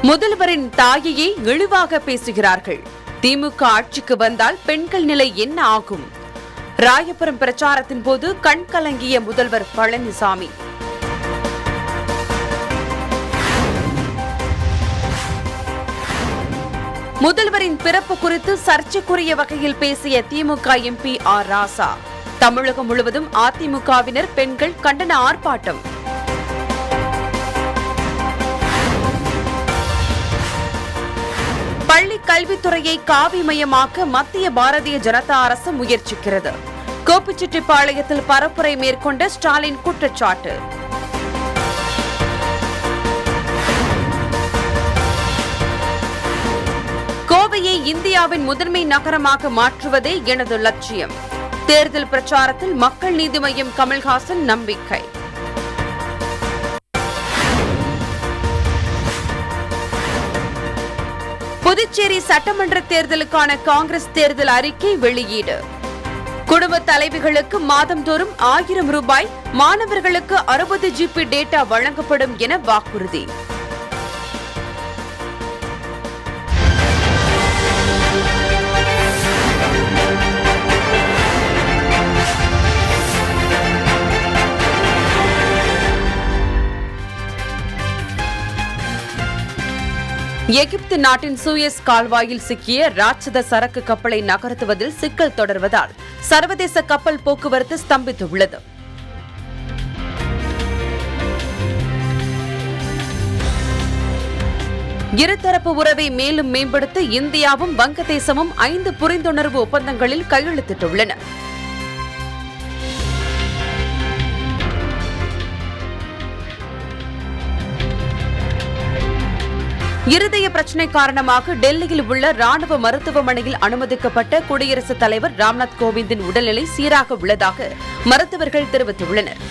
முதல்வரின் தாயையே இழிவாக பேசுகிறார்கள் திமுக ஆட்சிக்கு வந்தால் பெண்கள் நிலை என்ன ஆகும் ராயபுரம் பிரச்சாரத்தின் போது கண் கலங்கிய முதல்வர் பழனிசாமி முதல்வரின் பிறப்பு குறித்து சர்ச்சைக்குரிய வகையில் பேசிய திமுக எம்பி ஆர் ராசா தமிழகம் முழுவதும் அதிமுகவினர் பெண்கள் கண்டன ஆர்ப்பாட்டம் பள்ளி கல்வித்துறையை காவிமயமாக்க மத்திய பாரதிய ஜனதா அரசு முயற்சிக்கிறது கோபிச்செட்டிப்பாளையத்தில் பரப்புரை மேற்கொண்ட ஸ்டாலின் குற்றச்சாட்டு கோவையை இந்தியாவின் முதன்மை நகரமாக மாற்றுவதே எனது லட்சியம் தேர்தல் பிரச்சாரத்தில் மக்கள் நீதி மய்யம் கமல்ஹாசன் நம்பிக்கை புதுச்சேரி சட்டமன்ற தேர்தலுக்கான காங்கிரஸ் தேர்தல் அறிக்கை வெளியீடு குடும்ப தலைவிகளுக்கு மாதந்தோறும் ஆயிரம் ரூபாய் மாணவர்களுக்கு அறுபது ஜிபி டேட்டா வழங்கப்படும் என வாக்குறுதி எகிப்து நாட்டின் சூயஸ் கால்வாயில் சிக்கிய ராட்சத சரக்கு கப்பலை நகர்த்துவதில் சிக்கல் தொடர்வதால் சர்வதேச கப்பல் போக்குவரத்து ஸ்தம்பித்துள்ளது இருதரப்பு உறவை மேலும் மேம்படுத்த இந்தியாவும் வங்கதேசமும் ஐந்து புரிந்துணர்வு ஒப்பந்தங்களில் கையெழுத்திட்டுள்ளன இருதய பிரச்சினை காரணமாக டெல்லியில் உள்ள ராணுவ மருத்துவமனையில் அனுமதிக்கப்பட்ட குடியரசுத் தலைவர் ராம்நாத் கோவிந்தின் உடல்நிலை சீராக உள்ளதாக மருத்துவர்கள் தெரிவித்துள்ளனர்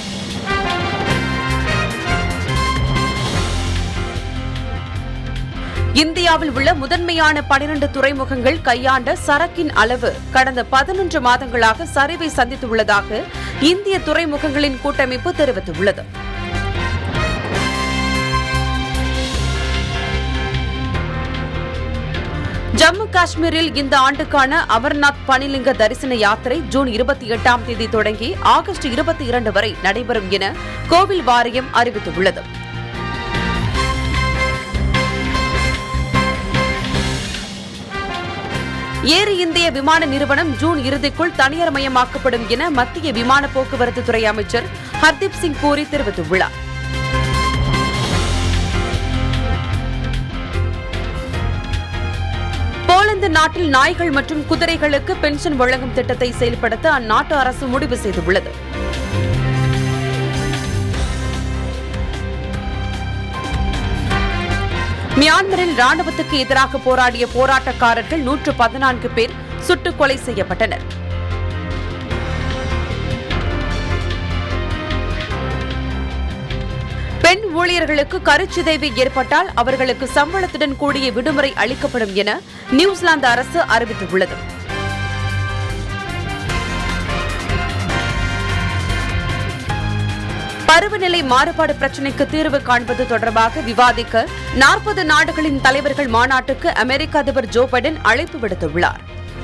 இந்தியாவில் உள்ள முதன்மையான பனிரண்டு துறைமுகங்கள் கையாண்ட சரக்கின் அளவு கடந்த பதினொன்று மாதங்களாக சரிவை சந்தித்துள்ளதாக இந்திய துறைமுகங்களின் கூட்டமைப்பு தெரிவித்துள்ளது ஜம்மு காஷ்மீரில் இந்த ஆண்டுக்கான அமர்நாத் பனிலிங்க தரிசன யாத்திரை ஜூன் இருபத்தி எட்டாம் தேதி தொடங்கி ஆகஸ்ட் இருபத்தி இரண்டு வரை நடைபெறும் என கோவில் வாரியம் அறிவித்துள்ளது ஏர் இந்திய விமான நிறுவனம் ஜூன் இறுதிக்குள் தனியார்மயமாக்கப்படும் என மத்திய விமான போக்குவரத்து துறை அமைச்சர் ஹர்தீப் சிங் பூரி தெரிவித்துள்ளார் போலந்து நாட்டில் நாய்கள் மற்றும் குதிரைகளுக்கு பென்ஷன் வழங்கும் திட்டத்தை செயல்படுத்த அந்நாட்டு அரசு முடிவு செய்துள்ளது மியான்மரில் ராணுவத்துக்கு எதிராக போராடிய போராட்டக்காரர்கள் நூற்று பதினான்கு பேர் சுட்டுக் கொலை செய்யப்பட்டனர் பெண் ஊழியர்களுக்கு கருச்சிதைவு ஏற்பட்டால் அவர்களுக்கு சம்பளத்துடன் கூடிய விடுமுறை அளிக்கப்படும் என நியூசிலாந்து அரசு அறிவித்துள்ளது பருவநிலை மாறுபாடு பிரச்சினைக்கு தீர்வு காண்பது தொடர்பாக விவாதிக்க நாற்பது நாடுகளின் தலைவர்கள் மாநாட்டுக்கு அமெரிக்க அதிபர் ஜோ பைடன் அழைப்பு விடுத்துள்ளார்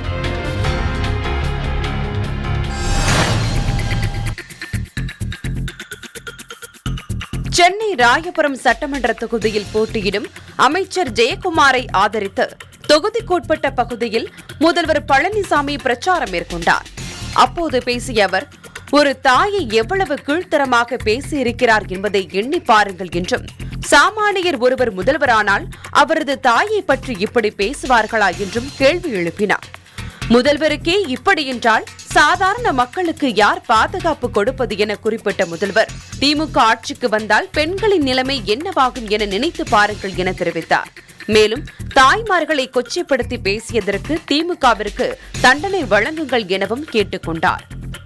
சென்னை ராயபுரம் சட்டமன்ற தொகுதியில் போட்டியிடும் அமைச்சர் ஜெயக்குமாரை ஆதரித்து தொகுதிக்குட்பட்ட பகுதியில் முதல்வர் பழனிசாமி பிரச்சாரம் மேற்கொண்டார் அப்போது பேசிய அவர் ஒரு தாயை எவ்வளவு கீழ்த்தரமாக பேசியிருக்கிறார் என்பதை எண்ணி பாருங்கள் என்றும் சாமானியர் ஒருவர் முதல்வரானால் அவரது தாயை பற்றி இப்படி பேசுவார்களா என்றும் கேள்வி எழுப்பினார் முதல்வருக்கே இப்படி என்றால் சாதாரண மக்களுக்கு யார் பாதுகாப்பு கொடுப்பது என குறிப்பிட்ட முதல்வர் திமுக ஆட்சிக்கு வந்தால் பெண்களின் நிலைமை என்னவாகும் என நினைத்து பாருங்கள் என தெரிவித்தார் மேலும் தாய்மார்களை கொச்சைப்படுத்தி பேசியதற்கு திமுகவிற்கு தண்டனை வழங்குங்கள் எனவும் கேட்டுக் கொண்டார்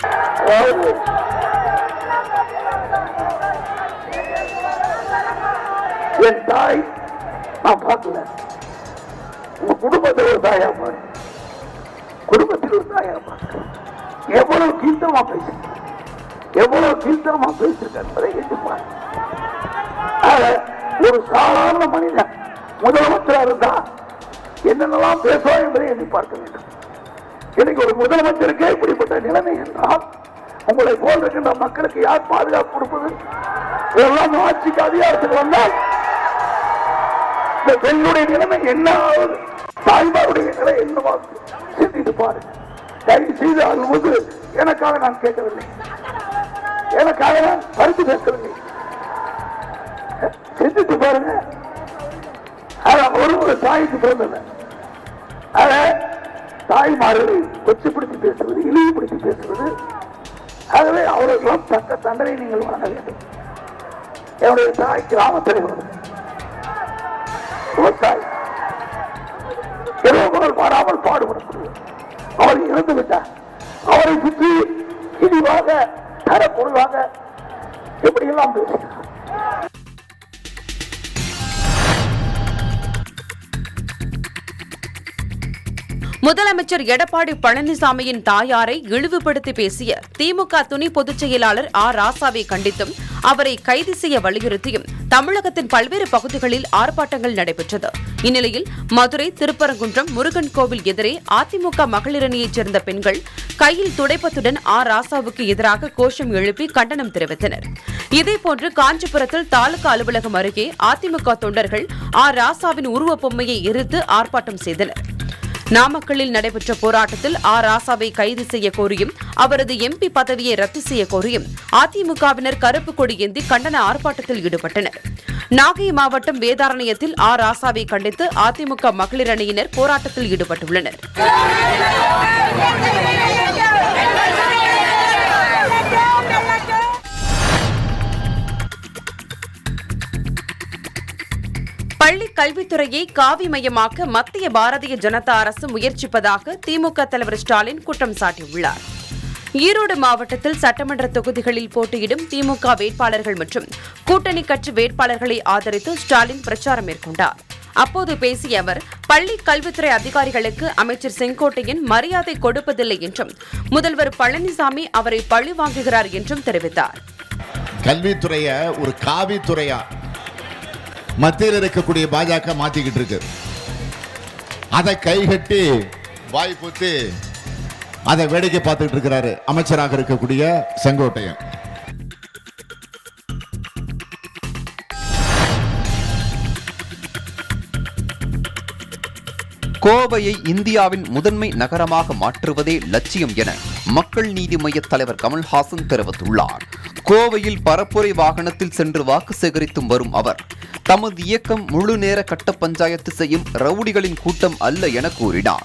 என் தாய் நான் பார்க்கல உங்க குடும்பத்தில் ஒரு தாயா பாரு குடும்பத்தில் ஒரு தாயா பாரு எவ்வளவு கீழ்த்தமா பேசிருக்க எவ்வளவு கீழ்த்தமா பேசிருக்க என்பதை எண்ணி பாரு ஆக, ஒரு சாதாரண மனிதன் முதலமைச்சரா இருந்தா என்னென்னலாம் பேசுவோம் என்பதை எண்ணி பார்க்க வேண்டும் இன்னைக்கு ஒரு முதலமைச்சருக்கே இப்படிப்பட்ட நிலைமை என்றால் உங்களை போல் இருக்கின்ற மக்களுக்கு யார் பாதுகாப்பு கொடுப்பது இதெல்லாம் ஆட்சிக்கு அதிகாரத்துக்கு வந்தால் இந்த பெண்ணுடைய நிலைமை என்ன ஆகுது தாய்மாருடைய நிலை என்னவாகும் சிந்தித்து பாருங்க தயவு செய்து அழுவது எனக்காக நான் கேட்கவில்லை எனக்காக நான் கருத்து பேசவில்லை சிந்தித்து பாருங்க அதான் ஒரு ஒரு தாய்க்கு பிறந்தது ஆக தாய்மார்களை கொச்சைப்படுத்தி பேசுவது இழிவுபடுத்தி பேசுவது ஆகவே அவர்களும் தக்க தண்டனை நீங்கள் வழங்க வேண்டும் என்னுடைய தாய் கிராம தலைவர் விவசாயி இரவு பாடாமல் பாடுபடக்கூடிய அவர் இறந்து விட்டார் அவரை சுற்றி இழிவாக தரக்குறைவாக எப்படியெல்லாம் பேசுகிறார் முதலமைச்சர் எடப்பாடி பழனிசாமியின் தாயாரை இழிவுபடுத்தி பேசிய திமுக துணை பொதுச் செயலாளர் ஆர் ராசாவை கண்டித்தும் அவரை கைது செய்ய வலியுறுத்தியும் தமிழகத்தின் பல்வேறு பகுதிகளில் ஆர்ப்பாட்டங்கள் நடைபெற்றது இந்நிலையில் மதுரை திருப்பரங்குன்றம் முருகன் கோவில் எதிரே அதிமுக மகளிரணியைச் சேர்ந்த பெண்கள் கையில் துடைப்பத்துடன் ஆர் ராசாவுக்கு எதிராக கோஷம் எழுப்பி கண்டனம் தெரிவித்தனர் இதேபோன்று காஞ்சிபுரத்தில் தாலுகா அலுவலகம் அருகே அதிமுக தொண்டர்கள் ஆர் ராசாவின் உருவப் பொம்மையை எரித்து ஆர்ப்பாட்டம் செய்தனர் நாமக்கல்லில் நடைபெற்ற போராட்டத்தில் ஆர் ராசாவை கைது செய்ய கோரியும் அவரது எம்பி பதவியை ரத்து செய்ய கோரியும் அதிமுகவினர் கருப்பு கொடி ஏந்தி கண்டன ஆர்ப்பாட்டத்தில் ஈடுபட்டனர் நாகை மாவட்டம் வேதாரண்யத்தில் ஆர் ராசாவை கண்டித்து அதிமுக மகளிர் அணியினர் போராட்டத்தில் ஈடுபட்டுள்ளனர் பள்ளி கல்வித்துறையை காவிமயமாக்க மத்திய பாரதிய ஜனதா அரசு முயற்சிப்பதாக திமுக தலைவர் ஸ்டாலின் குற்றம் சாட்டியுள்ளார் ஈரோடு மாவட்டத்தில் சட்டமன்ற தொகுதிகளில் போட்டியிடும் திமுக வேட்பாளர்கள் மற்றும் கூட்டணி கட்சி வேட்பாளர்களை ஆதரித்து ஸ்டாலின் பிரச்சாரம் மேற்கொண்டார் அப்போது பேசிய அவர் பள்ளி கல்வித்துறை அதிகாரிகளுக்கு அமைச்சர் செங்கோட்டையன் மரியாதை கொடுப்பதில்லை என்றும் முதல்வர் பழனிசாமி அவரை பழி வாங்குகிறார் என்றும் தெரிவித்தார் கல்வித்துறைய ஒரு காவித்துறையா மத்தியில் இருக்கக்கூடிய பாஜக மாத்திக்கிட்டு இருக்கு அதை கைகட்டி வாய் பொத்தி அதை வேடிக்கை பார்த்துக்கிட்டு இருக்கிறாரு அமைச்சராக இருக்கக்கூடிய செங்கோட்டையன் கோவையை இந்தியாவின் முதன்மை நகரமாக மாற்றுவதே லட்சியம் என மக்கள் நீதி மய்ய தலைவர் கமல்ஹாசன் தெரிவித்துள்ளார் கோவையில் பரப்புரை வாகனத்தில் சென்று வாக்கு சேகரித்தும் வரும் அவர் தமது இயக்கம் முழு நேர கட்ட பஞ்சாயத்து செய்யும் ரவுடிகளின் கூட்டம் அல்ல என கூறினார்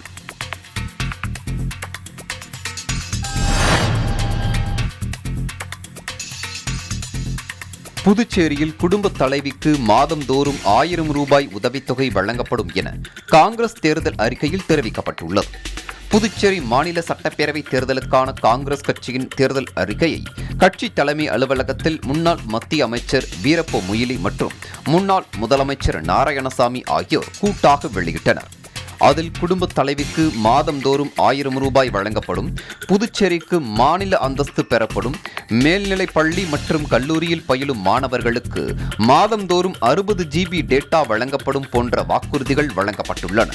புதுச்சேரியில் குடும்ப தலைவிக்கு மாதந்தோறும் ஆயிரம் ரூபாய் உதவித்தொகை வழங்கப்படும் என காங்கிரஸ் தேர்தல் அறிக்கையில் தெரிவிக்கப்பட்டுள்ளது புதுச்சேரி மாநில சட்டப்பேரவை தேர்தலுக்கான காங்கிரஸ் கட்சியின் தேர்தல் அறிக்கையை கட்சி தலைமை அலுவலகத்தில் முன்னாள் மத்திய அமைச்சர் வீரப்ப மொய்லி மற்றும் முன்னாள் முதலமைச்சர் நாராயணசாமி ஆகியோர் கூட்டாக வெளியிட்டனர் அதில் குடும்ப தலைவிக்கு மாதந்தோறும் ஆயிரம் ரூபாய் வழங்கப்படும் புதுச்சேரிக்கு மாநில அந்தஸ்து பெறப்படும் மேல்நிலை பள்ளி மற்றும் கல்லூரியில் பயிலும் மாணவர்களுக்கு மாதந்தோறும் அறுபது ஜிபி டேட்டா வழங்கப்படும் போன்ற வாக்குறுதிகள் வழங்கப்பட்டுள்ளன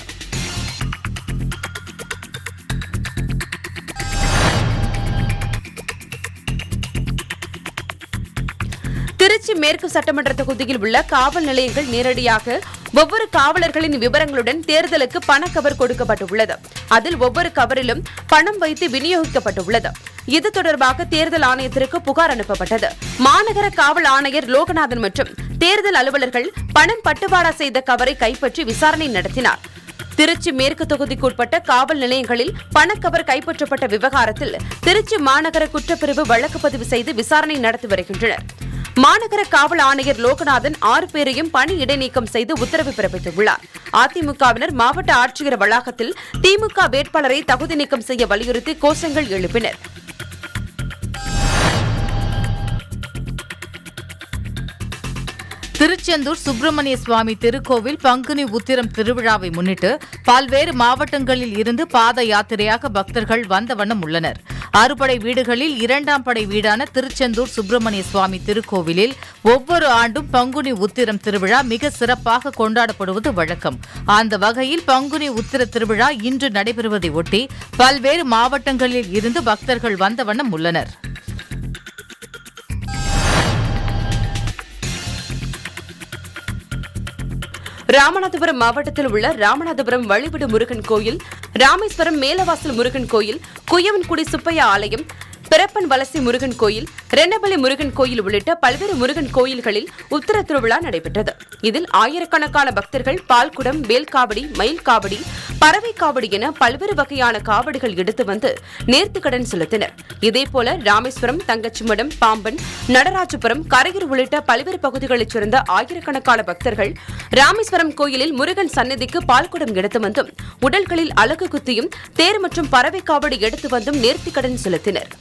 திருச்சி மேற்கு சட்டமன்ற தொகுதியில் உள்ள காவல் நிலையங்கள் நேரடியாக ஒவ்வொரு காவலர்களின் விவரங்களுடன் தேர்தலுக்கு பணக்கவர் கொடுக்கப்பட்டுள்ளது அதில் ஒவ்வொரு கவரிலும் பணம் வைத்து விநியோகிக்கப்பட்டுள்ளது இது தொடர்பாக தேர்தல் ஆணையத்திற்கு புகார் அனுப்பப்பட்டது மாநகர காவல் ஆணையர் லோகநாதன் மற்றும் தேர்தல் அலுவலர்கள் பணம் பட்டுவாடா செய்த கவரை கைப்பற்றி விசாரணை நடத்தினார் திருச்சி மேற்கு தொகுதிக்குட்பட்ட காவல் நிலையங்களில் பணக்கவர் கைப்பற்றப்பட்ட விவகாரத்தில் திருச்சி மாநகர குற்றப்பிரிவு வழக்கு பதிவு செய்து விசாரணை நடத்தி வருகின்றனர் மாநகர காவல் ஆணையர் லோகநாதன் ஆறு பேரையும் பணி இடைநீக்கம் செய்து உத்தரவு பிறப்பித்துள்ளார் அதிமுகவினர் மாவட்ட ஆட்சியர் வளாகத்தில் திமுக வேட்பாளரை தகுதி நீக்கம் செய்ய வலியுறுத்தி கோஷங்கள் எழுப்பினர் திருச்செந்தூர் சுப்பிரமணிய சுவாமி திருக்கோவில் பங்குனி உத்திரம் திருவிழாவை முன்னிட்டு பல்வேறு மாவட்டங்களில் இருந்து பாத யாத்திரையாக பக்தர்கள் வந்த வண்ணம் உள்ளனர் அறுபடை வீடுகளில் இரண்டாம் படை வீடான திருச்செந்தூர் சுப்பிரமணிய சுவாமி திருக்கோவிலில் ஒவ்வொரு ஆண்டும் பங்குனி உத்திரம் திருவிழா மிக சிறப்பாக கொண்டாடப்படுவது வழக்கம் அந்த வகையில் பங்குனி உத்திர திருவிழா இன்று நடைபெறுவதை ஒட்டி பல்வேறு மாவட்டங்களில் இருந்து பக்தர்கள் வந்த வண்ணம் உள்ளனர் ராமநாதபுரம் மாவட்டத்தில் உள்ள ராமநாதபுரம் வழிவிடு முருகன் கோயில் ராமேஸ்வரம் மேலவாசல் முருகன் கோயில் குயவன்குடி சுப்பையா ஆலயம் பிறப்பன் வலசை முருகன் கோயில் ரென்னபலி முருகன் கோயில் உள்ளிட்ட பல்வேறு முருகன் கோயில்களில் உத்தர திருவிழா நடைபெற்றது இதில் ஆயிரக்கணக்கான பக்தர்கள் பால்குடம் வேல் காவடி மயில் காவடி பறவை காவடி என பல்வேறு வகையான காவடிகள் எடுத்து வந்து நேர்த்திக்கடன் செலுத்தினர் இதேபோல ராமேஸ்வரம் தங்கச்சிமடம் பாம்பன் நடராஜபுரம் கரையூர் உள்ளிட்ட பல்வேறு பகுதிகளைச் சேர்ந்த ஆயிரக்கணக்கான பக்தர்கள் ராமேஸ்வரம் கோயிலில் முருகன் சந்நிதிக்கு பால்குடம் எடுத்து வந்தும் உடல்களில் அழகு குத்தியும் தேர் மற்றும் பறவை காவடி எடுத்து வந்தும் நேர்த்திக்கடன் செலுத்தினர்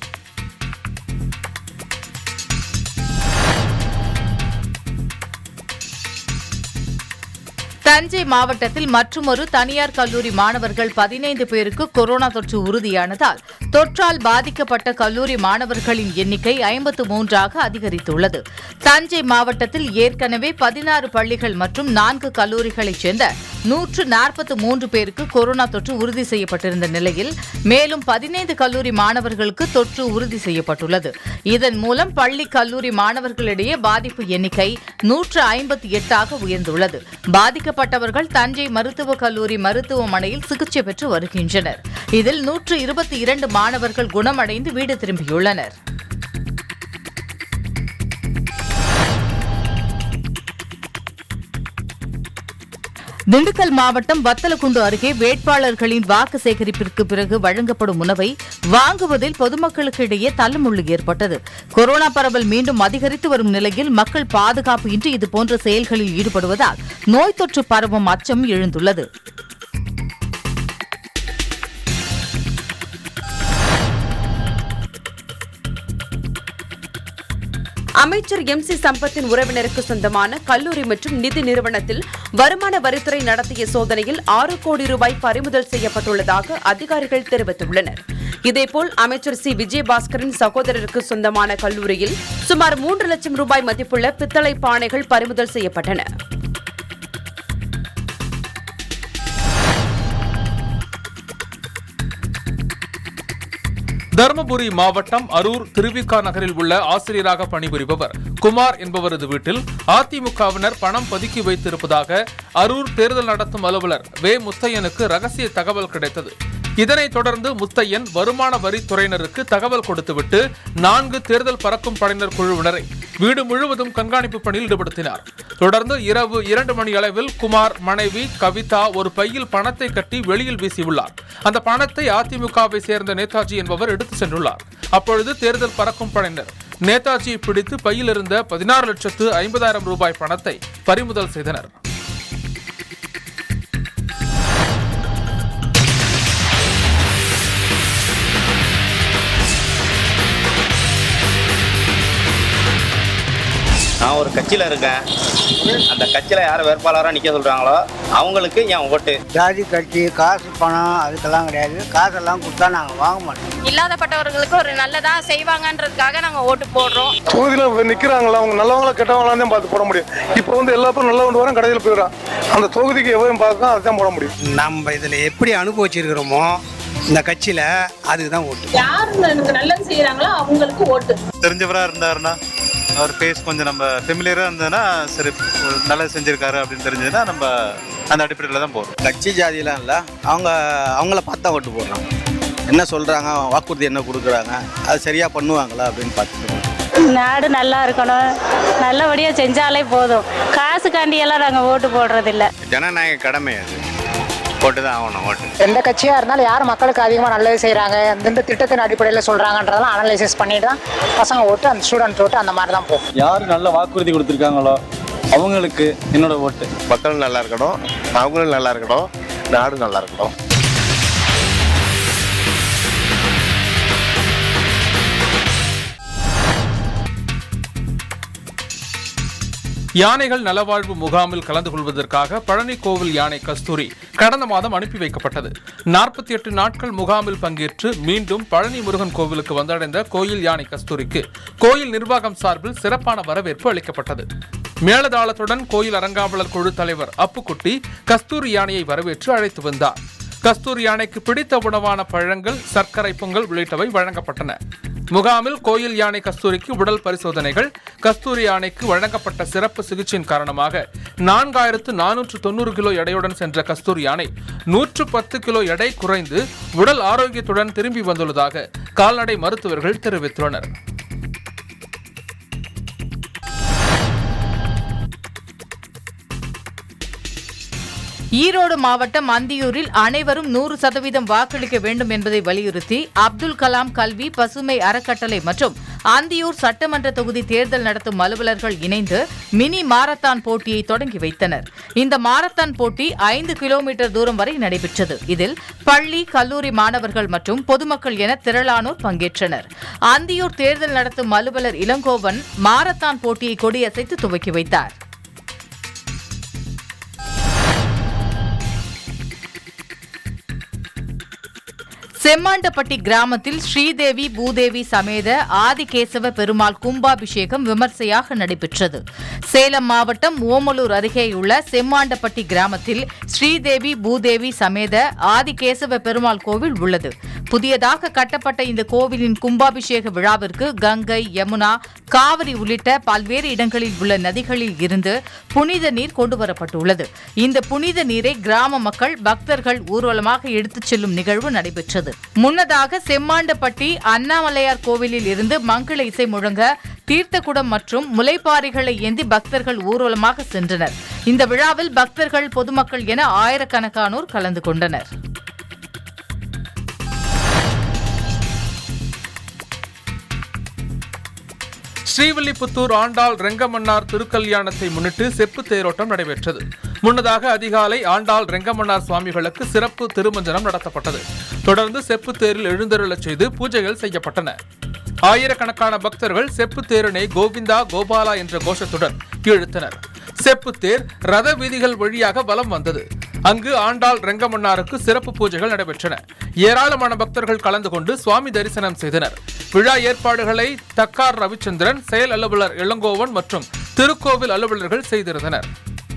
தஞ்சை மாவட்டத்தில் மற்றுமொரு தனியார் கல்லூரி மாணவர்கள் பதினைந்து பேருக்கு கொரோனா தொற்று உறுதியானதால் தொற்றால் பாதிக்கப்பட்ட கல்லூரி மாணவர்களின் எண்ணிக்கை ஐம்பத்து மூன்றாக அதிகரித்துள்ளது தஞ்சை மாவட்டத்தில் ஏற்கனவே பதினாறு பள்ளிகள் மற்றும் நான்கு கல்லூரிகளைச் சேர்ந்த நூற்று நாற்பத்து மூன்று பேருக்கு கொரோனா தொற்று உறுதி செய்யப்பட்டிருந்த நிலையில் மேலும் பதினைந்து கல்லூரி மாணவர்களுக்கு தொற்று உறுதி செய்யப்பட்டுள்ளது இதன் மூலம் பள்ளி கல்லூரி மாணவர்களிடையே பாதிப்பு எண்ணிக்கை நூற்று ஐம்பத்தி எட்டாக உயர்ந்துள்ளது பாதிக்கப்பட்டவர்கள் தஞ்சை மருத்துவக் கல்லூரி மருத்துவமனையில் சிகிச்சை பெற்று வருகின்றனர் இதில் நூற்று இருபத்தி இரண்டு மாணவர்கள் குணமடைந்து வீடு திரும்பியுள்ளனர் திண்டுக்கல் மாவட்டம் வத்தலக்குண்டு அருகே வேட்பாளர்களின் வாக்கு சேகரிப்பிற்கு பிறகு வழங்கப்படும் உணவை வாங்குவதில் பொதுமக்களுக்கு இடையே தள்ளுமுள்ளு ஏற்பட்டது கொரோனா பரவல் மீண்டும் அதிகரித்து வரும் நிலையில் மக்கள் பாதுகாப்பு இன்றி இதுபோன்ற செயல்களில் ஈடுபடுவதால் நோய் தொற்று பரவும் அச்சம் எழுந்துள்ளது அமைச்சர் எம் சி சம்பத்தின் உறவினருக்கு சொந்தமான கல்லூரி மற்றும் நிதி நிறுவனத்தில் வருமான வரித்துறை நடத்திய சோதனையில் ஆறு கோடி ரூபாய் பறிமுதல் செய்யப்பட்டுள்ளதாக அதிகாரிகள் தெரிவித்துள்ளனர் இதேபோல் அமைச்சர் சி விஜயபாஸ்கரின் சகோதரருக்கு சொந்தமான கல்லூரியில் சுமார் மூன்று லட்சம் ரூபாய் மதிப்புள்ள பித்தளை பானைகள் பறிமுதல் செய்யப்பட்டன தருமபுரி மாவட்டம் அரூர் திருவிக்கா நகரில் உள்ள ஆசிரியராக பணிபுரிபவர் குமார் என்பவரது வீட்டில் அதிமுகவினர் பணம் பதுக்கி வைத்திருப்பதாக அரூர் தேர்தல் நடத்தும் அலுவலர் வே முத்தையனுக்கு ரகசிய தகவல் கிடைத்தது இதனைத் தொடர்ந்து முத்தையன் வருமான வரித்துறையினருக்கு தகவல் கொடுத்துவிட்டு நான்கு தேர்தல் பறக்கும் படையினர் குழுவினரை வீடு முழுவதும் கண்காணிப்பு பணியில் ஈடுபடுத்தினார் தொடர்ந்து இரவு இரண்டு மணி அளவில் குமார் மனைவி கவிதா ஒரு பையில் பணத்தை கட்டி வெளியில் வீசியுள்ளார் அந்த பணத்தை அதிமுகவை சேர்ந்த நேதாஜி என்பவர் எடுத்து சென்றுள்ளார் அப்பொழுது தேர்தல் பறக்கும் படையினர் நேதாஜியை பிடித்து பையில் இருந்த பதினாறு லட்சத்து ஐம்பதாயிரம் ரூபாய் பணத்தை பறிமுதல் செய்தனர் நான் ஒரு கட்சியில் இருக்கேன் அந்த கட்சியில் யார் வேட்பாளராக நிற்க சொல்கிறாங்களோ அவங்களுக்கு என் ஓட்டு ஜாதி கட்சி காசு பணம் அதுக்கெல்லாம் கிடையாது காசெல்லாம் கொடுத்தா நாங்கள் வாங்க மாட்டோம் இல்லாதப்பட்டவர்களுக்கு ஒரு நல்லதா செய்வாங்கன்றதுக்காக நாங்க ஓட்டு போடுறோம் தொகுதியில் நிற்கிறாங்களா அவங்க நல்லவங்களா கெட்டவங்களா தான் பார்த்து போட முடியும் இப்போ வந்து எல்லா பேரும் நல்லவங்க வரும் கடையில் போயிடுறான் அந்த தொகுதிக்கு எவரும் பார்க்க அதுதான் போட முடியும் நம்ம இதில் எப்படி அனுபவிச்சிருக்கிறோமோ இந்த கட்சியில் அதுக்கு தான் ஓட்டு யார் எனக்கு நல்லது செய்யறாங்களோ அவங்களுக்கு ஓட்டு தெரிஞ்சவராக இருந்தாருன்னா அவர் ஃபேஸ் கொஞ்சம் நம்ம ஃபெமிலியராக இருந்ததுன்னா சரி ஒரு நல்லது செஞ்சிருக்காரு அப்படின்னு தெரிஞ்சதுன்னா நம்ம அந்த அடிப்படையில் தான் போகிறோம் கட்சி ஜாதியெலாம் இல்லை அவங்க அவங்கள பார்த்தா ஓட்டு போடுறாங்க என்ன சொல்கிறாங்க வாக்குறுதி என்ன கொடுக்குறாங்க அது சரியாக பண்ணுவாங்களா அப்படின்னு பார்த்துட்டு நாடு நல்லா இருக்கணும் நல்லபடியா செஞ்சாலே போதும் காசுக்காண்டி எல்லாம் நாங்க ஓட்டு போடுறதில்ல ஜனநாயக கடமை அது போட்டு தான் ஆகணும் ஓட்டு எந்த கட்சியாக இருந்தாலும் யார் மக்களுக்கு அதிகமாக நல்லது செய்கிறாங்க எந்தெந்த திட்டத்தின் அடிப்படையில் சொல்கிறாங்கன்றதெல்லாம் அனலைசிஸ் பண்ணிட்டு தான் பசங்க ஓட்டு அந்த ஸ்டூடெண்ட் ஓட்டு அந்த மாதிரி தான் போகும் யார் நல்ல வாக்குறுதி கொடுத்துருக்காங்களோ அவங்களுக்கு என்னோட ஓட்டு மக்கள் நல்லா இருக்கணும் அவங்களும் நல்லா இருக்கணும் நாடும் நல்லா இருக்கணும் யானைகள் நலவாழ்வு முகாமில் கலந்து கொள்வதற்காக பழனி கோவில் யானை கஸ்தூரி கடந்த மாதம் அனுப்பி வைக்கப்பட்டது நாற்பத்தி எட்டு நாட்கள் முகாமில் பங்கேற்று மீண்டும் பழனி முருகன் கோவிலுக்கு வந்தடைந்த கோயில் யானை கஸ்தூரிக்கு கோயில் நிர்வாகம் சார்பில் சிறப்பான வரவேற்பு அளிக்கப்பட்டது மேளதாளத்துடன் கோயில் அறங்காவலர் குழு தலைவர் அப்புக்குட்டி கஸ்தூரி யானையை வரவேற்று அழைத்து வந்தார் கஸ்தூரி யானைக்கு பிடித்த உணவான பழங்கள் சர்க்கரை பொங்கல் உள்ளிட்டவை வழங்கப்பட்டன முகாமில் கோயில் யானை கஸ்தூரிக்கு உடல் பரிசோதனைகள் கஸ்தூரி யானைக்கு வழங்கப்பட்ட சிறப்பு சிகிச்சையின் காரணமாக நான்காயிரத்து நானூற்று தொண்ணூறு கிலோ எடையுடன் சென்ற கஸ்தூரி யானை நூற்று பத்து கிலோ எடை குறைந்து உடல் ஆரோக்கியத்துடன் திரும்பி வந்துள்ளதாக கால்நடை மருத்துவர்கள் தெரிவித்துள்ளனர் ஈரோடு மாவட்டம் அந்தியூரில் அனைவரும் நூறு சதவீதம் வாக்களிக்க வேண்டும் என்பதை வலியுறுத்தி அப்துல் கலாம் கல்வி பசுமை அறக்கட்டளை மற்றும் அந்தியூர் சட்டமன்ற தொகுதி தேர்தல் நடத்தும் அலுவலர்கள் இணைந்து மினி மாரத்தான் போட்டியை தொடங்கி வைத்தனர் இந்த மாரத்தான் போட்டி ஐந்து கிலோமீட்டர் தூரம் வரை நடைபெற்றது இதில் பள்ளி கல்லூரி மாணவர்கள் மற்றும் பொதுமக்கள் என திரளானோர் பங்கேற்றனர் அந்தியூர் தேர்தல் நடத்தும் அலுவலர் இளங்கோவன் மாரத்தான் போட்டியை கொடியசைத்து துவக்கி வைத்தார் செம்மாண்டப்பட்டி கிராமத்தில் ஸ்ரீதேவி பூதேவி சமேத ஆதிகேசவ பெருமாள் கும்பாபிஷேகம் விமர்சையாக நடைபெற்றது சேலம் மாவட்டம் ஓமலூர் அருகேயுள்ள செம்மாண்டப்பட்டி கிராமத்தில் ஸ்ரீதேவி பூதேவி சமேத ஆதிகேசவ பெருமாள் கோவில் உள்ளது புதியதாக கட்டப்பட்ட இந்த கோவிலின் கும்பாபிஷேக விழாவிற்கு கங்கை யமுனா காவிரி உள்ளிட்ட பல்வேறு இடங்களில் உள்ள நதிகளில் இருந்து புனித நீர் கொண்டுவரப்பட்டுள்ளது இந்த புனித நீரை கிராம மக்கள் பக்தர்கள் ஊர்வலமாக எடுத்துச் செல்லும் நிகழ்வு நடைபெற்றது முன்னதாக செம்மாண்டப்பட்டி அண்ணாமலையார் கோவிலில் இருந்து மங்கள இசை முழங்க தீர்த்தக்குடம் மற்றும் முளைப்பாறைகளை ஏந்தி பக்தர்கள் ஊர்வலமாக சென்றனர் இந்த விழாவில் பக்தர்கள் பொதுமக்கள் என ஆயிரக்கணக்கானோர் கலந்து கொண்டனர் ஸ்ரீவில்லிபுத்தூர் ஆண்டாள் ரெங்கமன்னார் திருக்கல்யாணத்தை முன்னிட்டு செப்பு தேரோட்டம் நடைபெற்றது முன்னதாக அதிகாலை ஆண்டாள் ரெங்கமன்னார் சுவாமிகளுக்கு சிறப்பு திருமஞ்சனம் நடத்தப்பட்டது தொடர்ந்து செப்பு தேரில் எழுந்தருளச் செய்து பூஜைகள் செய்யப்பட்டன ஆயிரக்கணக்கான பக்தர்கள் செப்பு தேரினை கோவிந்தா கோபாலா என்ற கோஷத்துடன் இழுத்தனர் செப்பு தேர் ரத வீதிகள் வழியாக வலம் வந்தது அங்கு ஆண்டாள் ரெங்கமன்னாருக்கு சிறப்பு பூஜைகள் நடைபெற்றன ஏராளமான பக்தர்கள் கலந்து கொண்டு சுவாமி தரிசனம் செய்தனர் விழா ஏற்பாடுகளை தக்கார் ரவிச்சந்திரன் செயல் அலுவலர் இளங்கோவன் மற்றும் திருக்கோவில் அலுவலர்கள் செய்திருந்தனர்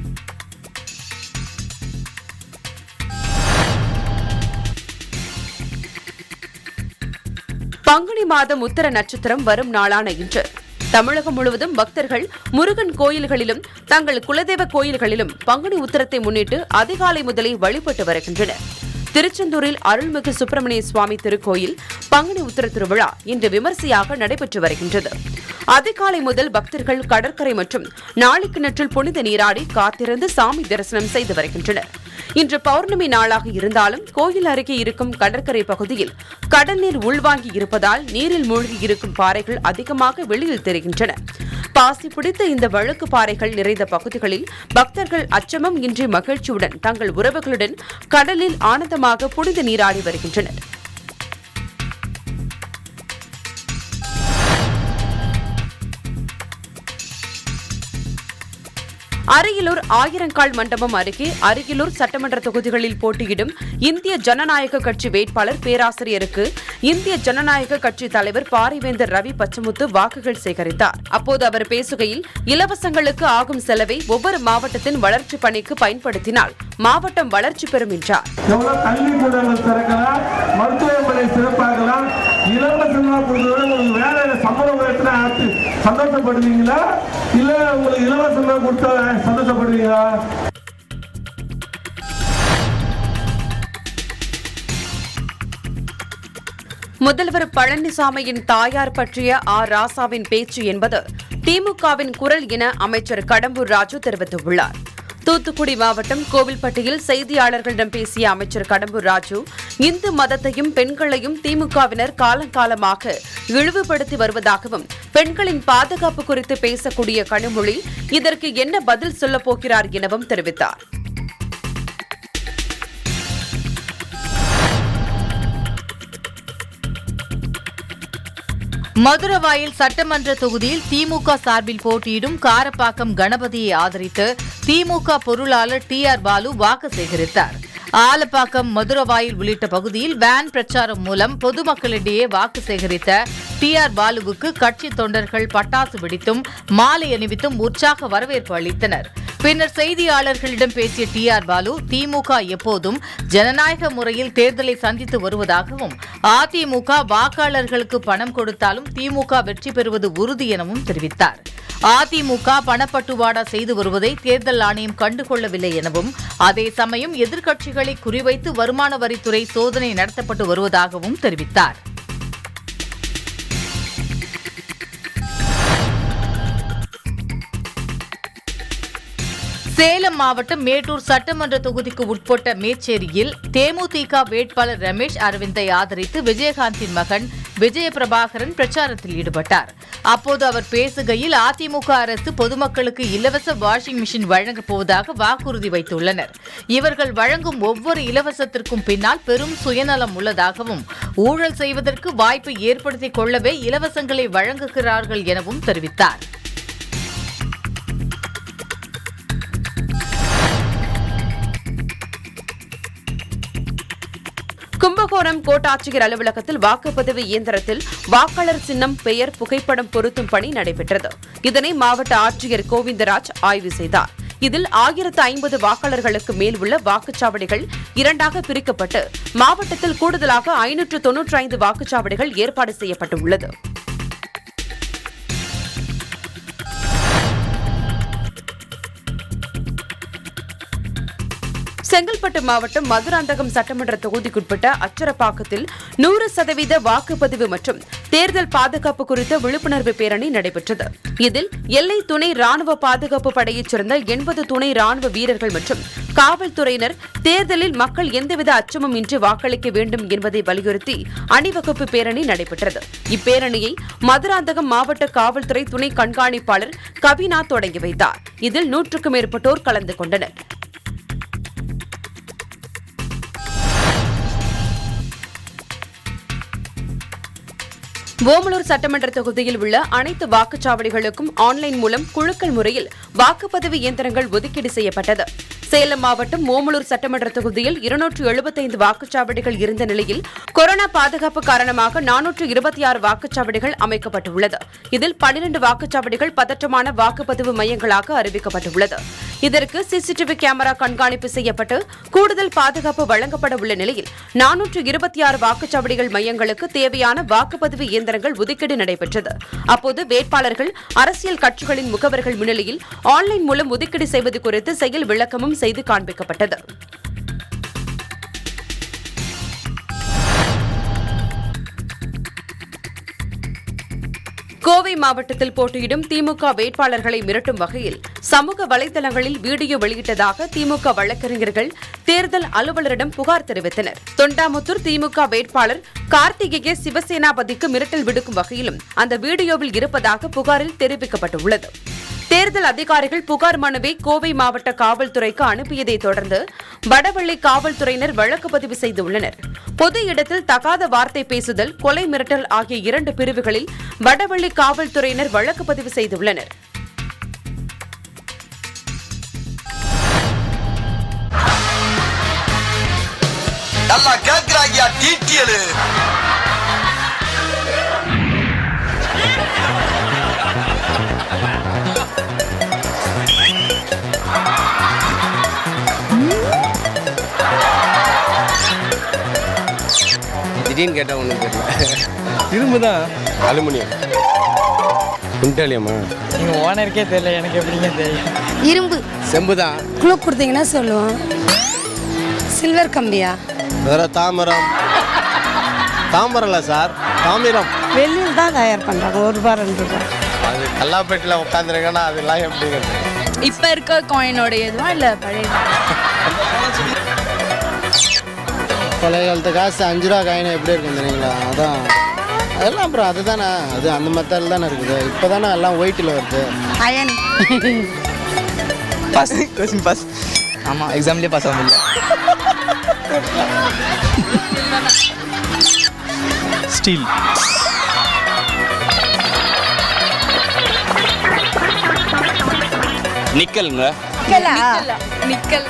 பங்குனி மாதம் உத்தர நட்சத்திரம் வரும் நாளான இன்று தமிழகம் முழுவதும் பக்தர்கள் முருகன் கோயில்களிலும் தங்கள் குலதெய்வ கோயில்களிலும் பங்குனி உத்தரத்தை முன்னிட்டு அதிகாலை முதலே வழிபட்டு வருகின்றனர் திருச்செந்தூரில் அருள்மிகு சுப்பிரமணிய சுவாமி திருக்கோயில் பங்குனி உத்தர திருவிழா இன்று விமர்சையாக நடைபெற்று வருகின்றது அதிகாலை முதல் பக்தர்கள் கடற்கரை மற்றும் நாளிக்கிணற்றில் புனித நீராடி காத்திருந்து சாமி தரிசனம் செய்து வருகின்றனர் இன்று பௌர்ணமி நாளாக இருந்தாலும் கோயில் அருகே இருக்கும் கடற்கரை பகுதியில் கடல் நீர் உள்வாங்கி இருப்பதால் நீரில் மூழ்கி இருக்கும் பாறைகள் அதிகமாக வெளியில் தெரிகின்றன பாசி பிடித்த இந்த வழுக்கு பாறைகள் நிறைந்த பகுதிகளில் பக்தர்கள் அச்சமம் இன்றி மகிழ்ச்சியுடன் தங்கள் உறவுகளுடன் கடலில் ஆனந்தமாக புனித நீராடி வருகின்றனர் அரியலூர் ஆயிரங்கால் மண்டபம் அருகே அரியலூர் சட்டமன்ற தொகுதிகளில் போட்டியிடும் இந்திய ஜனநாயக கட்சி வேட்பாளர் பேராசிரியருக்கு இந்திய ஜனநாயக கட்சி தலைவர் பாரிவேந்தர் ரவி பச்சமுத்து வாக்குகள் சேகரித்தார் அப்போது அவர் பேசுகையில் இலவசங்களுக்கு ஆகும் செலவை ஒவ்வொரு மாவட்டத்தின் வளர்ச்சி பணிக்கு பயன்படுத்தினால் மாவட்டம் வளர்ச்சி பெறும் என்றார் எவ்வளவு கல்விக்கூடங்கள் திறக்கலாம் மருத்துவமனை சிறப்பாகலாம் இலவசமா கொடுத்ததோட உங்களுக்கு வேலையில சம்பள உயரத்துல ஆத்து சந்தோஷப்படுவீங்களா இல்ல உங்களுக்கு இலவசமா கொடுத்தா சந்தோஷப்படுவீங்களா முதல்வர் பழனிசாமியின் தாயார் பற்றிய ஆர் ராசாவின் பேச்சு என்பது திமுகவின் குரல் என அமைச்சர் கடம்பூர் ராஜு தெரிவித்துள்ளார் தூத்துக்குடி மாவட்டம் கோவில்பட்டியில் செய்தியாளர்களிடம் பேசிய அமைச்சர் கடம்பூர் ராஜு இந்து மதத்தையும் பெண்களையும் திமுகவினர் காலங்காலமாக இழிவுபடுத்தி வருவதாகவும் பெண்களின் பாதுகாப்பு குறித்து பேசக்கூடிய கனிமொழி இதற்கு என்ன பதில் சொல்லப் போகிறார் எனவும் தெரிவித்தார் மதுரவாயில் சட்டமன்ற தொகுதியில் திமுக சார்பில் போட்டியிடும் காரப்பாக்கம் கணபதியை ஆதரித்து திமுக பொருளாளர் டி ஆர் பாலு வாக்கு சேகரித்தார் ஆலப்பாக்கம் மதுரவாயில் உள்ளிட்ட பகுதியில் வேன் பிரச்சாரம் மூலம் பொதுமக்களிடையே வாக்கு சேகரித்த டி ஆர் பாலுவுக்கு கட்சி தொண்டர்கள் பட்டாசு வெடித்தும் மாலை அணிவித்தும் உற்சாக வரவேற்பு அளித்தனர் பின்னர் செய்தியாளர்களிடம் பேசிய டி ஆர் பாலு திமுக எப்போதும் ஜனநாயக முறையில் தேர்தலை சந்தித்து வருவதாகவும் அதிமுக வாக்காளர்களுக்கு பணம் கொடுத்தாலும் திமுக வெற்றி பெறுவது உறுதி எனவும் தெரிவித்தார் அதிமுக பணப்பட்டுவாடா செய்து வருவதை தேர்தல் ஆணையம் கண்டுகொள்ளவில்லை எனவும் அதே சமயம் எதிர்க்கட்சிகளை குறிவைத்து வருமான வரித்துறை சோதனை நடத்தப்பட்டு வருவதாகவும் தெரிவித்தார் சேலம் மாவட்டம் மேட்டூர் சட்டமன்ற தொகுதிக்கு உட்பட்ட மேச்சேரியில் தேமுதிக வேட்பாளர் ரமேஷ் அரவிந்தை ஆதரித்து விஜயகாந்தின் மகன் விஜய பிரபாகரன் பிரச்சாரத்தில் ஈடுபட்டார் அப்போது அவர் பேசுகையில் அதிமுக அரசு பொதுமக்களுக்கு இலவச வாஷிங் மிஷின் வழங்கப் போவதாக வாக்குறுதி வைத்துள்ளனர் இவர்கள் வழங்கும் ஒவ்வொரு இலவசத்திற்கும் பின்னால் பெரும் சுயநலம் உள்ளதாகவும் ஊழல் செய்வதற்கு வாய்ப்பை ஏற்படுத்திக் கொள்ளவே இலவசங்களை வழங்குகிறார்கள் எனவும் தெரிவித்தார் கும்பகோணம் கோட்டாட்சியர் அலுவலகத்தில் வாக்குப்பதிவு இயந்திரத்தில் வாக்காளர் சின்னம் பெயர் புகைப்படம் பொருத்தும் பணி நடைபெற்றது இதனை மாவட்ட ஆட்சியர் கோவிந்தராஜ் ஆய்வு செய்தார் இதில் ஆயிரத்து ஐம்பது வாக்காளர்களுக்கு மேல் உள்ள வாக்குச்சாவடிகள் இரண்டாக பிரிக்கப்பட்டு மாவட்டத்தில் கூடுதலாக ஐநூற்று தொன்னூற்றி ஐந்து வாக்குச்சாவடிகள் ஏற்பாடு செய்யப்பட்டுள்ளது செங்கல்பட்டு மாவட்டம் மதுராந்தகம் சட்டமன்ற தொகுதிக்குட்பட்ட அச்சரப்பாக்கத்தில் நூறு சதவீத வாக்குப்பதிவு மற்றும் தேர்தல் பாதுகாப்பு குறித்த விழிப்புணர்வு பேரணி நடைபெற்றது இதில் எல்லை துணை ராணுவ பாதுகாப்பு படையைச் சேர்ந்த எண்பது துணை ராணுவ வீரர்கள் மற்றும் காவல்துறையினர் தேர்தலில் மக்கள் எந்தவித அச்சமும் இன்றி வாக்களிக்க வேண்டும் என்பதை வலியுறுத்தி அணிவகுப்பு பேரணி நடைபெற்றது இப்பேரணியை மதுராந்தகம் மாவட்ட காவல்துறை துணை கண்காணிப்பாளர் கவினா தொடங்கி வைத்தார் இதில் நூற்றுக்கும் மேற்பட்டோர் கலந்து கொண்டனர் ஓமலூர் சட்டமன்ற தொகுதியில் உள்ள அனைத்து வாக்குச்சாவடிகளுக்கும் ஆன்லைன் மூலம் குழுக்கள் முறையில் வாக்குப்பதிவு இயந்திரங்கள் ஒதுக்கீடு செய்யப்பட்டது சேலம் மாவட்டம் ஓமலூர் சட்டமன்ற தொகுதியில் இருநூற்று எழுபத்தைந்து வாக்குச்சாவடிகள் இருந்த நிலையில் கொரோனா பாதுகாப்பு காரணமாக நானூற்று இருபத்தி ஆறு வாக்குச்சாவடிகள் அமைக்கப்பட்டுள்ளது இதில் பன்னிரண்டு வாக்குச்சாவடிகள் பதற்றமான வாக்குப்பதிவு மையங்களாக அறிவிக்கப்பட்டுள்ளது இதற்கு சிசிடிவி கேமரா கண்காணிப்பு செய்யப்பட்டு கூடுதல் பாதுகாப்பு வழங்கப்பட உள்ள நிலையில் நானூற்று இருபத்தி ஆறு வாக்குச்சாவடிகள் மையங்களுக்கு தேவையான வாக்குப்பதிவு இயந்திரங்கள் ஒதுக்கீடு நடைபெற்றது அப்போது வேட்பாளர்கள் அரசியல் கட்சிகளின் முகவர்கள் முன்னிலையில் ஆன்லைன் மூலம் ஒதுக்கீடு செய்வது குறித்து செயல் விளக்கமும் செய்து காண்பிக்கப்பட்டது கோவை மாவட்டத்தில் போட்டியிடும் திமுக வேட்பாளர்களை மிரட்டும் வகையில் சமூக வலைதளங்களில் வீடியோ வெளியிட்டதாக திமுக வழக்கறிஞர்கள் தேர்தல் அலுவலரிடம் புகார் தெரிவித்தனர் தொண்டாமுத்தூர் திமுக வேட்பாளர் கார்த்திகேய சிவசேனாபதிக்கு மிரட்டல் விடுக்கும் வகையிலும் அந்த வீடியோவில் இருப்பதாக புகாரில் தெரிவிக்கப்பட்டுள்ளது தேர்தல் அதிகாரிகள் புகார் மனுவை கோவை மாவட்ட காவல்துறைக்கு அனுப்பியதை தொடர்ந்து வடவள்ளி காவல்துறையினர் வழக்கு பதிவு செய்துள்ளனர் பொது இடத்தில் தகாத வார்த்தை பேசுதல் கொலை மிரட்டல் ஆகிய இரண்டு பிரிவுகளில் வடவள்ளி காவல்துறையினர் வழக்கு பதிவு செய்துள்ளனர் நல்லா கேக்குறாங்கயா டீட்டியலு திடீர்னு கேட்டால் ஒன்றும் தெரியல இரும்பு தான் அலுமினியம் குண்டாலியம்மா நீங்கள் ஓனருக்கே தெரியல எனக்கு எப்படிங்க தெரியும் இரும்பு செம்பு தான் குழு கொடுத்தீங்கன்னா சொல்லுவோம் சில்வர் கம்பியா வேற தாமரம் தாமரம் இல்லை சார் தாமிரம் வெள்ளியில் தான் தயார் பண்ணுறாங்க ஒரு ரூபா ரெண்டு ரூபா அது கல்லாப்பேட்டில் உட்காந்துருக்கேன்னா அதெல்லாம் எப்படிங்கிறது இப்போ இருக்க காயினோட இதுவா இல்லை பழைய பழைய காலத்து காசு அஞ்சு ரூபா காயின் எப்படி இருக்கும் தெரியுங்களா அதான் அதெல்லாம் அப்புறம் அதுதானே அது அந்த மெத்தடில் தானே இருக்குது இப்போ தானே எல்லாம் ஒயிட்டில் வருது அயன் பாஸ் கொஸ்டின் பாஸ் ஆமாம் எக்ஸாம்லேயே பாஸ் ஆக முடியல ஸ்டீல் நிக்கலுங்க நிக்கலா நிக்கல்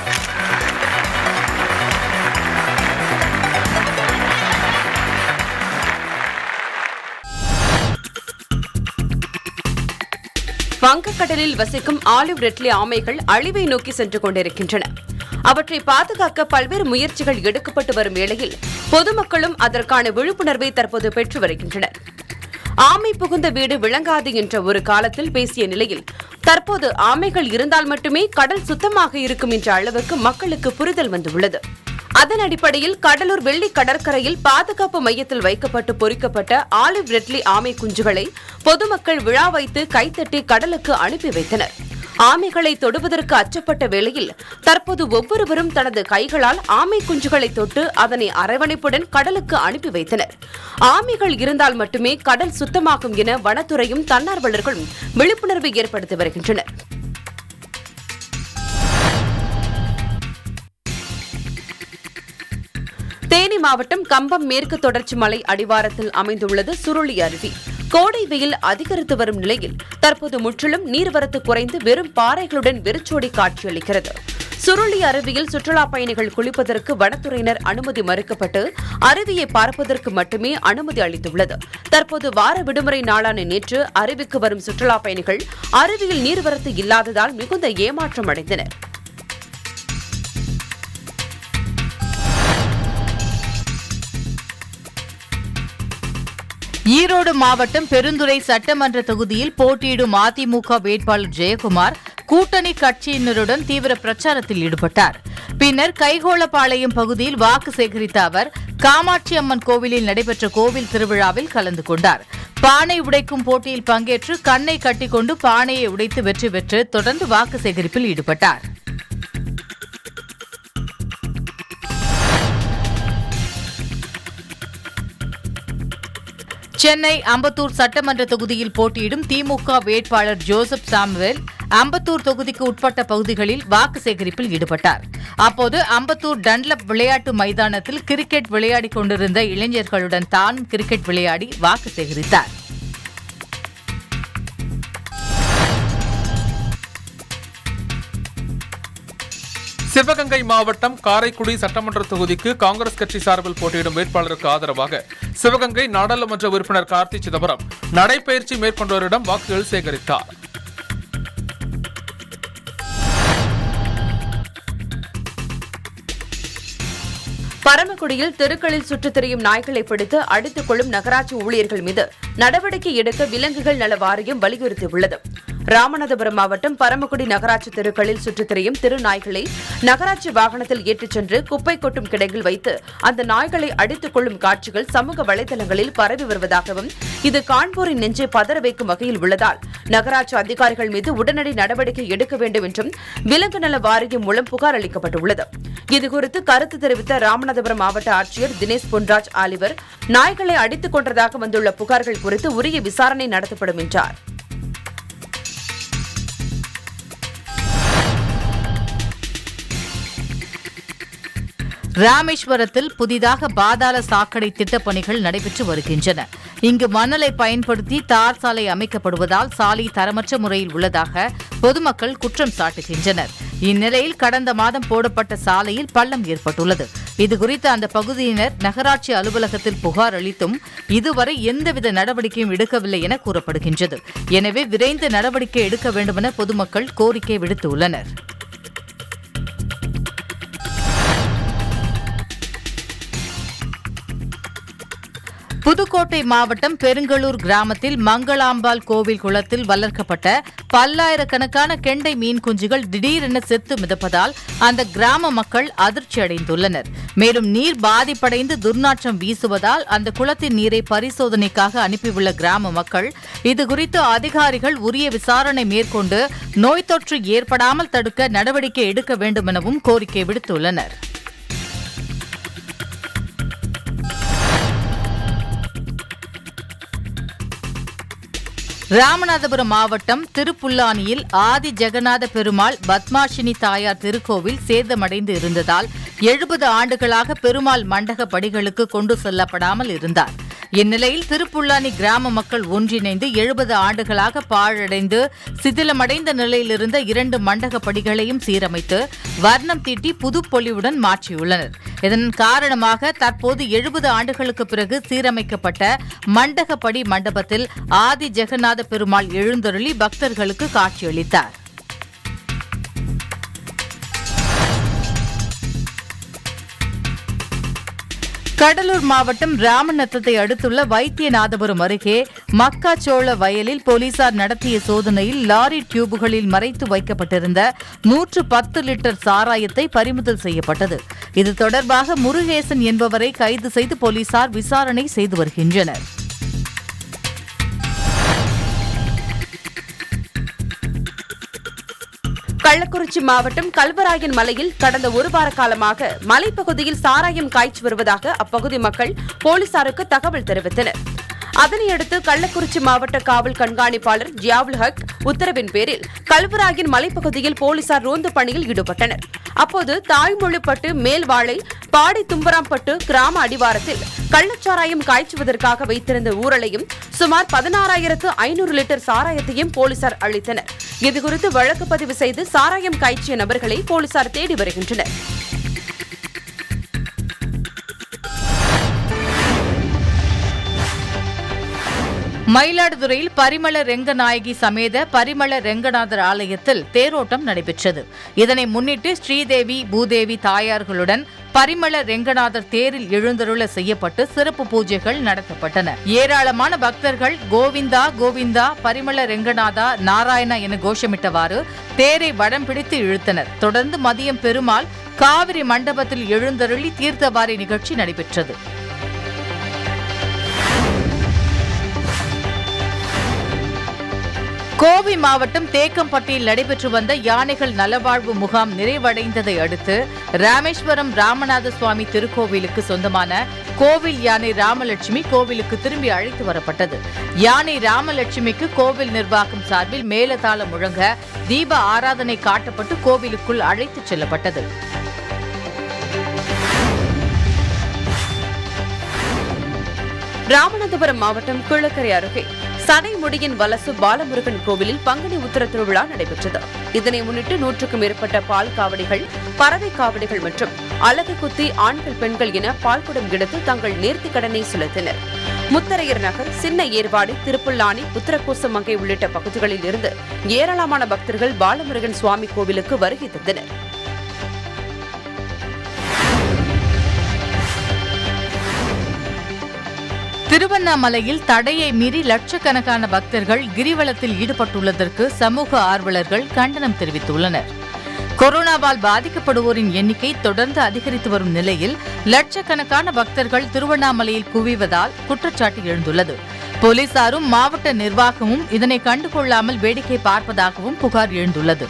வங்கக்கடலில் வசிக்கும் ஆலிவ் ரெட்லி ஆமைகள் அழிவை நோக்கி சென்று கொண்டிருக்கின்றன அவற்றை பாதுகாக்க பல்வேறு முயற்சிகள் எடுக்கப்பட்டு வரும் வேளையில் பொதுமக்களும் அதற்கான விழிப்புணர்வை தற்போது பெற்று வருகின்றனர் ஆமை புகுந்த வீடு விளங்காது என்ற ஒரு காலத்தில் பேசிய நிலையில் தற்போது ஆமைகள் இருந்தால் மட்டுமே கடல் சுத்தமாக இருக்கும் என்ற அளவுக்கு மக்களுக்கு புரிதல் வந்துள்ளது அதன் அடிப்படையில் கடலூர் வெள்ளி கடற்கரையில் பாதுகாப்பு மையத்தில் வைக்கப்பட்டு பொறிக்கப்பட்ட ஆலிவ் ரெட்லி ஆமை குஞ்சுகளை பொதுமக்கள் விழா வைத்து கைத்தட்டி கடலுக்கு அனுப்பி வைத்தனர் ஆமைகளை தொடுவதற்கு அச்சப்பட்ட வேளையில் தற்போது ஒவ்வொருவரும் தனது கைகளால் ஆமை குஞ்சுகளை தொட்டு அதனை அரவணைப்புடன் கடலுக்கு அனுப்பி வைத்தனர் ஆமைகள் இருந்தால் மட்டுமே கடல் சுத்தமாகும் என வனத்துறையும் தன்னார்வலர்களும் விழிப்புணர்வை ஏற்படுத்தி வருகின்றனர் தேனி மாவட்டம் கம்பம் மேற்கு தொடர்ச்சி மலை அடிவாரத்தில் அமைந்துள்ளது சுருளி அருவி கோடை வெயில் அதிகரித்து வரும் நிலையில் தற்போது முற்றிலும் நீர்வரத்து குறைந்து வெறும் பாறைகளுடன் வெறிச்சோடி காட்சியளிக்கிறது சுருளி அருவியில் சுற்றுலா பயணிகள் குளிப்பதற்கு வனத்துறையினர் அனுமதி மறுக்கப்பட்டு அருவியை பார்ப்பதற்கு மட்டுமே அனுமதி அளித்துள்ளது தற்போது வார விடுமுறை நாளான நேற்று அருவிக்கு வரும் சுற்றுலா பயணிகள் அருவியில் நீர்வரத்து இல்லாததால் மிகுந்த ஏமாற்றம் அடைந்தனர் ஈரோடு மாவட்டம் பெருந்துறை சட்டமன்ற தொகுதியில் போட்டியிடும் அதிமுக வேட்பாளர் ஜெயக்குமார் கூட்டணி கட்சியினருடன் தீவிர பிரச்சாரத்தில் ஈடுபட்டார் பின்னர் கைகோளப்பாளையம் பகுதியில் வாக்கு சேகரித்த அவர் காமாட்சி அம்மன் கோவிலில் நடைபெற்ற கோவில் திருவிழாவில் கலந்து கொண்டார் பானை உடைக்கும் போட்டியில் பங்கேற்று கண்ணை கட்டிக்கொண்டு பானையை உடைத்து வெற்றி பெற்று தொடர்ந்து வாக்கு சேகரிப்பில் ஈடுபட்டார் சென்னை அம்பத்தூர் சட்டமன்ற தொகுதியில் போட்டியிடும் திமுக வேட்பாளர் ஜோசப் சாமுவேல் அம்பத்தூர் தொகுதிக்கு உட்பட்ட பகுதிகளில் வாக்கு சேகரிப்பில் ஈடுபட்டார் அப்போது அம்பத்தூர் டன்லப் விளையாட்டு மைதானத்தில் கிரிக்கெட் விளையாடிக் கொண்டிருந்த இளைஞர்களுடன் தானும் கிரிக்கெட் விளையாடி வாக்கு சேகரித்தார் சிவகங்கை மாவட்டம் காரைக்குடி சட்டமன்ற தொகுதிக்கு காங்கிரஸ் கட்சி சார்பில் போட்டியிடும் வேட்பாளருக்கு ஆதரவாக சிவகங்கை நாடாளுமன்ற உறுப்பினர் கார்த்தி சிதம்பரம் நடைபயிற்சி மேற்கொண்டோரிடம் வாக்குகள் சேகரித்தார் பரமக்குடியில் தெருக்களில் சுற்றித் திரியும் நாய்களை பிடித்து அடித்துக் கொள்ளும் நகராட்சி ஊழியர்கள் மீது நடவடிக்கை எடுக்க விலங்குகள் நல வாரியம் வலியுறுத்தியுள்ளது ராமநாதபுரம் மாவட்டம் பரமக்குடி நகராட்சி தெருக்களில் சுற்றித் திரியும் திரு நாய்களை நகராட்சி வாகனத்தில் ஏற்றிச் சென்று குப்பை கொட்டும் கிடங்கில் வைத்து அந்த நாய்களை அடித்துக் கொள்ளும் காட்சிகள் சமூக வலைதளங்களில் பரவி வருவதாகவும் இது காண்போரின் நெஞ்சை பதற வைக்கும் வகையில் உள்ளதால் நகராட்சி அதிகாரிகள் மீது உடனடி நடவடிக்கை எடுக்க வேண்டும் என்றும் விலங்கு நல வாரியம் மூலம் புகார் அளிக்கப்பட்டுள்ளது இதுகுறித்து கருத்து தெரிவித்த ராமநாதபுரம் மாவட்ட ஆட்சியர் தினேஷ் பொன்ராஜ் ஆலிவர் நாய்களை அடித்துக் கொன்றதாக வந்துள்ள புகார்கள் குறித்து உரிய விசாரணை நடத்தப்படும் என்றார் ராமேஸ்வரத்தில் புதிதாக பாதாள சாக்கடை திட்டப் பணிகள் நடைபெற்று வருகின்றன இங்கு மணலை பயன்படுத்தி தார் சாலை அமைக்கப்படுவதால் சாலை தரமற்ற முறையில் உள்ளதாக பொதுமக்கள் குற்றம் சாட்டுகின்றனர் இந்நிலையில் கடந்த மாதம் போடப்பட்ட சாலையில் பள்ளம் ஏற்பட்டுள்ளது இதுகுறித்து அந்த பகுதியினர் நகராட்சி அலுவலகத்தில் புகார் அளித்தும் இதுவரை எந்தவித நடவடிக்கையும் எடுக்கவில்லை என கூறப்படுகின்றது எனவே விரைந்து நடவடிக்கை எடுக்க வேண்டுமென பொதுமக்கள் கோரிக்கை விடுத்துள்ளனர் புதுக்கோட்டை மாவட்டம் பெருங்களூர் கிராமத்தில் மங்களாம்பாள் கோவில் குளத்தில் வளர்க்கப்பட்ட பல்லாயிரக்கணக்கான கெண்டை மீன் குஞ்சுகள் திடீரென செத்து மிதப்பதால் அந்த கிராம மக்கள் அதிர்ச்சி அடைந்துள்ளனர் மேலும் நீர் பாதிப்படைந்து துர்நாற்றம் வீசுவதால் அந்த குளத்தின் நீரை பரிசோதனைக்காக அனுப்பியுள்ள கிராம மக்கள் இதுகுறித்து அதிகாரிகள் உரிய விசாரணை மேற்கொண்டு நோய் தொற்று ஏற்படாமல் தடுக்க நடவடிக்கை எடுக்க வேண்டும் எனவும் கோரிக்கை விடுத்துள்ளனர் ராமநாதபுரம் மாவட்டம் திருப்புல்லானியில் ஆதி ஜெகநாத பெருமாள் பத்மாஷினி தாயார் திருக்கோவில் சேதமடைந்து இருந்ததால் எழுபது ஆண்டுகளாக பெருமாள் மண்டக படிகளுக்கு கொண்டு செல்லப்படாமல் இருந்தார் இந்நிலையில் திருப்புல்லானி கிராம மக்கள் ஒன்றிணைந்து எழுபது ஆண்டுகளாக பாழடைந்து சிதிலமடைந்த நிலையில் இருந்த இரண்டு மண்டக படிகளையும் சீரமைத்து வர்ணம் தீட்டி புதுப்பொலிவுடன் மாற்றியுள்ளனர் இதன் காரணமாக தற்போது எழுபது ஆண்டுகளுக்கு பிறகு சீரமைக்கப்பட்ட மண்டகப்படி மண்டபத்தில் ஆதி ஜெகநாத பெருமாள் எழுந்தருளி பக்தர்களுக்கு காட்சியளித்தார் கடலூர் மாவட்டம் ராமநத்தத்தை அடுத்துள்ள வைத்தியநாதபுரம் அருகே மக்காச்சோள வயலில் போலீசார் நடத்திய சோதனையில் லாரி டியூபுகளில் மறைத்து வைக்கப்பட்டிருந்த நூற்று பத்து லிட்டர் சாராயத்தை பறிமுதல் செய்யப்பட்டது இது தொடர்பாக முருகேசன் என்பவரை கைது செய்து போலீசார் விசாரணை செய்து வருகின்றனர் கள்ளக்குறிச்சி மாவட்டம் கல்வராயன் மலையில் கடந்த ஒரு வார காலமாக மலைப்பகுதியில் சாராயம் காய்ச்சி வருவதாக அப்பகுதி மக்கள் போலீசாருக்கு தகவல் தெரிவித்தனர் அதனையடுத்து கள்ளக்குறிச்சி மாவட்ட காவல் கண்காணிப்பாளர் ஜியாவுல் ஹக் உத்தரவின் பேரில் கல்வராயன் மலைப்பகுதியில் போலீசார் ரோந்து பணியில் ஈடுபட்டனர் அப்போது தாய்மொழிப்பட்டு மேல்வாளை பாடி தும்பராம்பட்டு கிராம அடிவாரத்தில் கள்ளச்சாராயம் காய்ச்சுவதற்காக வைத்திருந்த ஊரலையும் சுமார் பதினாறாயிரத்து ஐநூறு லிட்டர் சாராயத்தையும் போலீசார் அளித்தனர் இதுகுறித்து வழக்கு பதிவு செய்து சாராயம் காய்ச்சிய நபர்களை போலீசார் தேடி வருகின்றனர் மயிலாடுதுறையில் பரிமள ரெங்கநாயகி சமேத பரிமள ரெங்கநாதர் ஆலயத்தில் தேரோட்டம் நடைபெற்றது இதனை முன்னிட்டு ஸ்ரீதேவி பூதேவி தாயார்களுடன் பரிமள ரெங்கநாதர் தேரில் எழுந்தருள செய்யப்பட்டு சிறப்பு பூஜைகள் நடத்தப்பட்டன ஏராளமான பக்தர்கள் கோவிந்தா கோவிந்தா பரிமள ரெங்கநாதா நாராயணா என கோஷமிட்டவாறு தேரை வடம் பிடித்து இழுத்தனர் தொடர்ந்து மதியம் பெருமாள் காவிரி மண்டபத்தில் எழுந்தருளி தீர்த்தவாரி நிகழ்ச்சி நடைபெற்றது கோவை மாவட்டம் தேக்கம்பட்டியில் நடைபெற்று வந்த யானைகள் நலவாழ்வு முகாம் நிறைவடைந்ததை அடுத்து ராமேஸ்வரம் ராமநாத சுவாமி திருக்கோவிலுக்கு சொந்தமான கோவில் யானை ராமலட்சுமி கோவிலுக்கு திரும்பி அழைத்து வரப்பட்டது யானை ராமலட்சுமிக்கு கோவில் நிர்வாகம் சார்பில் மேலதாளம் முழங்க தீப ஆராதனை காட்டப்பட்டு கோவிலுக்குள் அழைத்துச் செல்லப்பட்டது ராமநாதபுரம் மாவட்டம் கிழக்கரை அருகே சடைமுடியின் வலசு பாலமுருகன் கோவிலில் பங்குனி உத்திர திருவிழா நடைபெற்றது இதனை முன்னிட்டு நூற்றுக்கும் மேற்பட்ட பால் காவடிகள் பறவை காவடிகள் மற்றும் அழகு குத்தி ஆண்கள் பெண்கள் என பால்குடம் எடுத்து தங்கள் நேர்த்திக் கடனை செலுத்தினர் முத்தரையர் நகர் சின்ன ஏர்வாடி திருப்புல்லானி உத்தரகோசமங்கை உள்ளிட்ட பகுதிகளில் இருந்து ஏராளமான பக்தர்கள் பாலமுருகன் சுவாமி கோவிலுக்கு வருகை தந்தனர் திருவண்ணாமலையில் தடையை மீறி லட்சக்கணக்கான பக்தர்கள் கிரிவலத்தில் ஈடுபட்டுள்ளதற்கு சமூக ஆர்வலர்கள் கண்டனம் தெரிவித்துள்ளனர் கொரோனாவால் பாதிக்கப்படுவோரின் எண்ணிக்கை தொடர்ந்து அதிகரித்து வரும் நிலையில் லட்சக்கணக்கான பக்தர்கள் திருவண்ணாமலையில் குவிவதால் குற்றச்சாட்டு எழுந்துள்ளது போலீசாரும் மாவட்ட நிர்வாகமும் இதனை கண்டுகொள்ளாமல் வேடிக்கை பார்ப்பதாகவும் புகார் எழுந்துள்ளது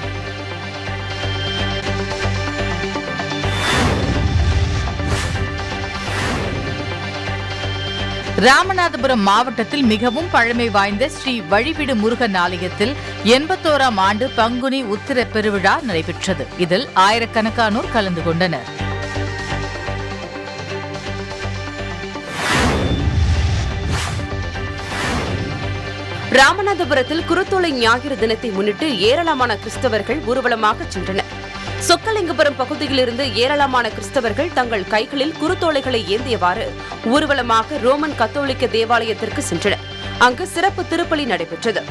ராமநாதபுரம் மாவட்டத்தில் மிகவும் பழமை வாய்ந்த ஸ்ரீ வழிவிடு முருகன் ஆலயத்தில் எண்பத்தோராம் ஆண்டு பங்குனி உத்திர பெருவிழா நடைபெற்றது இதில் ஆயிரக்கணக்கானோர் கலந்து கொண்டனர் ராமநாதபுரத்தில் குருத்தோலை ஞாயிறு தினத்தை முன்னிட்டு ஏராளமான கிறிஸ்தவர்கள் ஊர்வலமாக சென்றனர் சொக்கலிங்கபுரம் பகுதியிலிருந்து ஏராளமான கிறிஸ்தவர்கள் தங்கள் கைகளில் குருத்தோலைகளை ஏந்தியவாறு ஊர்வலமாக ரோமன் கத்தோலிக்க தேவாலயத்திற்கு சென்றனர் அங்கு சிறப்பு திருப்பலி நடைபெற்றது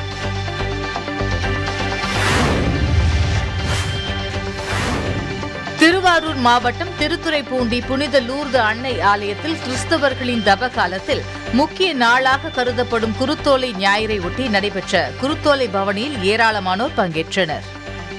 திருவாரூர் மாவட்டம் திருத்துறைப்பூண்டி புனித லூர்து அன்னை ஆலயத்தில் கிறிஸ்தவர்களின் தப காலத்தில் முக்கிய நாளாக கருதப்படும் குருத்தோலை ஞாயிறை ஒட்டி நடைபெற்ற குருத்தோலை பவனியில் ஏராளமானோர் பங்கேற்றனர்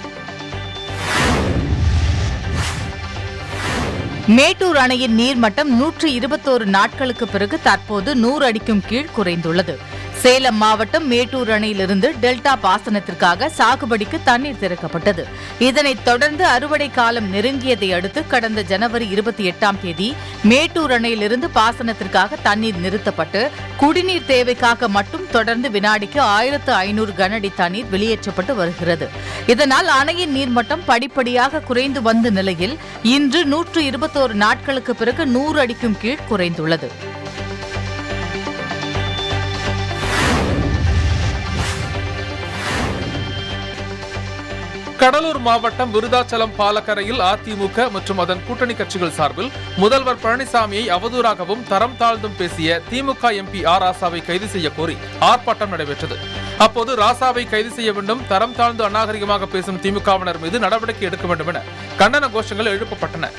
மேட்டூர் அணையின் நீர்மட்டம் நூற்று இருபத்தோரு நாட்களுக்கு பிறகு தற்போது நூறு அடிக்கும் கீழ் குறைந்துள்ளது சேலம் மாவட்டம் மேட்டூர் அணையிலிருந்து டெல்டா பாசனத்திற்காக சாகுபடிக்கு தண்ணீர் திறக்கப்பட்டது இதனைத் தொடர்ந்து அறுவடை காலம் நெருங்கியதை அடுத்து கடந்த ஜனவரி இருபத்தி எட்டாம் தேதி மேட்டூர் அணையிலிருந்து பாசனத்திற்காக தண்ணீர் நிறுத்தப்பட்டு குடிநீர் தேவைக்காக மட்டும் தொடர்ந்து வினாடிக்கு ஆயிரத்து ஐநூறு கனஅடி தண்ணீர் வெளியேற்றப்பட்டு வருகிறது இதனால் அணையின் நீர்மட்டம் படிப்படியாக குறைந்து வந்த நிலையில் இன்று நூற்று இருபத்தோரு நாட்களுக்கு பிறகு நூறு அடிக்கும் கீழ் குறைந்துள்ளது கடலூர் மாவட்டம் விருதாச்சலம் பாலக்கரையில் அதிமுக மற்றும் அதன் கூட்டணி கட்சிகள் சார்பில் முதல்வர் பழனிசாமியை அவதூறாகவும் தரம் தாழ்ந்தும் பேசிய திமுக எம்பி ஆர் ராசாவை கைது செய்ய கோரி ஆர்ப்பாட்டம் நடைபெற்றது அப்போது ராசாவை கைது செய்ய வேண்டும் தரம் தாழ்ந்து அநாகரிகமாக பேசும் திமுகவினர் மீது நடவடிக்கை எடுக்க வேண்டும் என கண்டன கோஷங்கள் எழுப்பப்பட்டன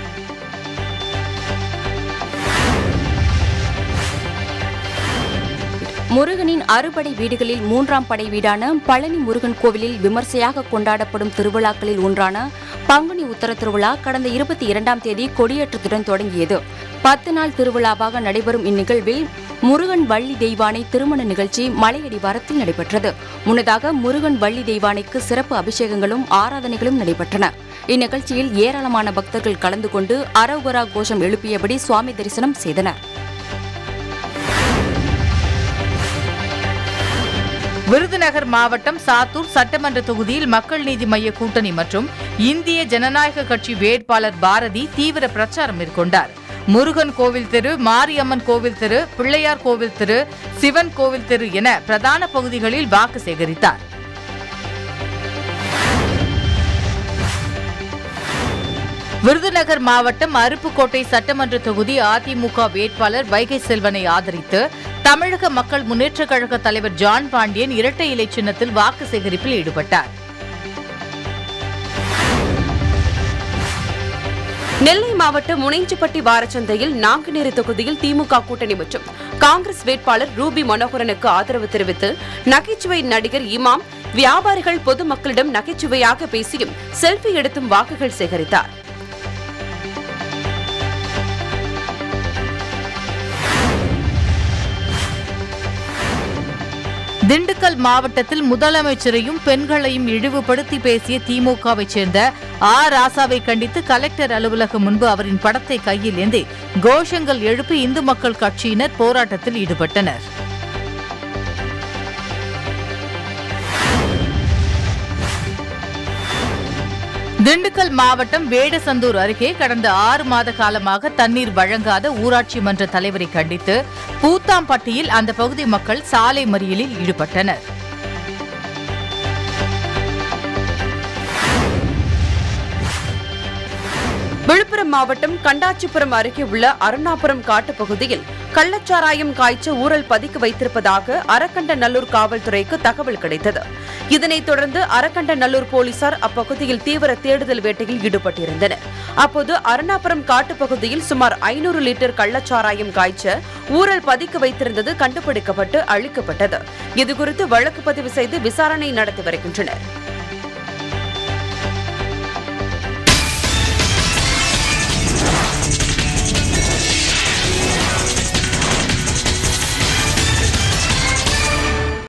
முருகனின் அறுபடை வீடுகளில் மூன்றாம் படை வீடான பழனி முருகன் கோவிலில் விமர்சையாக கொண்டாடப்படும் திருவிழாக்களில் ஒன்றான பங்குனி உத்தர திருவிழா கடந்த இருபத்தி இரண்டாம் தேதி கொடியேற்றத்துடன் தொடங்கியது பத்து நாள் திருவிழாவாக நடைபெறும் இந்நிகழ்வில் முருகன் வள்ளி தெய்வானை திருமண நிகழ்ச்சி மலையடிவாரத்தில் நடைபெற்றது முன்னதாக முருகன் வள்ளி தெய்வானைக்கு சிறப்பு அபிஷேகங்களும் ஆராதனைகளும் நடைபெற்றன இந்நிகழ்ச்சியில் ஏராளமான பக்தர்கள் கலந்து கொண்டு அரவுகரா கோஷம் எழுப்பியபடி சுவாமி தரிசனம் செய்தனர் விருதுநகர் மாவட்டம் சாத்தூர் சட்டமன்ற தொகுதியில் மக்கள் நீதி மய்ய கூட்டணி மற்றும் இந்திய ஜனநாயக கட்சி வேட்பாளர் பாரதி தீவிர பிரச்சாரம் மேற்கொண்டார் முருகன் கோவில் தெரு மாரியம்மன் கோவில் தெரு பிள்ளையார் கோவில் தெரு சிவன் கோவில் தெரு என பிரதான பகுதிகளில் வாக்கு சேகரித்தார் விருதுநகர் மாவட்டம் அருப்புக்கோட்டை சட்டமன்ற தொகுதி அதிமுக வேட்பாளர் வைகை செல்வனை ஆதரித்து தமிழக மக்கள் முன்னேற்றக் கழக தலைவர் ஜான் பாண்டியன் இரட்டை இலை சின்னத்தில் வாக்கு சேகரிப்பில் ஈடுபட்டார் நெல்லை மாவட்டம் முனைஞ்சிப்பட்டி வாரச்சந்தையில் நாங்குநேரி தொகுதியில் திமுக கூட்டணி மற்றும் காங்கிரஸ் வேட்பாளர் ரூபி மனோகரனுக்கு ஆதரவு தெரிவித்து நகைச்சுவை நடிகர் இமாம் வியாபாரிகள் பொதுமக்களிடம் நகைச்சுவையாக பேசியும் செல்ஃபி எடுத்தும் வாக்குகள் சேகரித்தார் திண்டுக்கல் மாவட்டத்தில் முதலமைச்சரையும் பெண்களையும் இழிவுபடுத்தி பேசிய திமுகவைச் சேர்ந்த ஆ ராசாவை கண்டித்து கலெக்டர் அலுவலகம் முன்பு அவரின் படத்தை கையில் ஏந்தி கோஷங்கள் எழுப்பி இந்து மக்கள் கட்சியினர் போராட்டத்தில் ஈடுபட்டனர் திண்டுக்கல் மாவட்டம் வேடசந்தூர் அருகே கடந்த ஆறு மாத காலமாக தண்ணீர் வழங்காத ஊராட்சி மன்ற தலைவரை கண்டித்து பூத்தாம்பட்டியில் அந்த பகுதி மக்கள் சாலை மறியலில் ஈடுபட்டனர் விழுப்புரம் மாவட்டம் கண்டாச்சிபுரம் அருகே உள்ள அருணாபுரம் காட்டுப் பகுதியில் கள்ளச்சாராயம் காய்ச்ச ஊரல் பதுக்கி வைத்திருப்பதாக அரக்கண்டநல்லூர் காவல்துறைக்கு தகவல் கிடைத்தது இதனைத் தொடர்ந்து அரக்கண்டநல்லூர் போலீசார் அப்பகுதியில் தீவிர தேடுதல் வேட்டையில் ஈடுபட்டிருந்தனர் அப்போது அருணாபுரம் காட்டுப் பகுதியில் சுமார் ஐநூறு லிட்டர் கள்ளச்சாராயம் காய்ச்ச ஊரல் பதுக்கி வைத்திருந்தது கண்டுபிடிக்கப்பட்டு அழிக்கப்பட்டது இதுகுறித்து வழக்கு பதிவு செய்து விசாரணை நடத்தி வருகின்றனர்